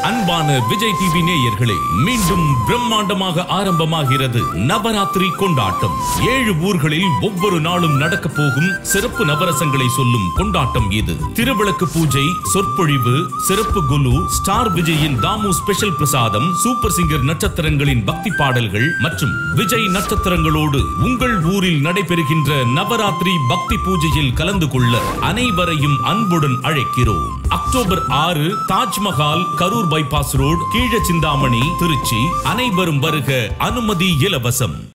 அன்பான விஜய் டிவி நேயர்களே மீண்டும் பிரம்மாண்டமாக ஆரம்பமாகிறது நவராத்திரி கொண்டாட்டம் ஏழு ஊர்களில் ஒவ்வொரு நாளும் நடக்க போகும் சிறப்பு நவரசங்களை சொல்லும் கொண்டாட்டம் இது திருவிளக்கு பூஜை சொற்பொழிவு சிறப்பு குலு ஸ்டார் விஜயின் தாமு ஸ்பெஷல் பிரசாதம் சூப்பர் சிங்கர் நட்சத்திரங்களின் பக்தி பாடல்கள் மற்றும் விஜய் நட்சத்திரங்களோடு உங்கள் ஊரில் நடைபெறுகின்ற நவராத்திரி பக்தி பூஜையில் கலந்து கொள்ள அனைவரையும் அன்புடன் அழைக்கிறோம் அக்டோபர் ஆறு தாஜ்மஹால் கரூர் பைபாஸ் ரோடு கீழ சிந்தாமணி திருச்சி அனைவரும் வருக அனுமதி இலவசம்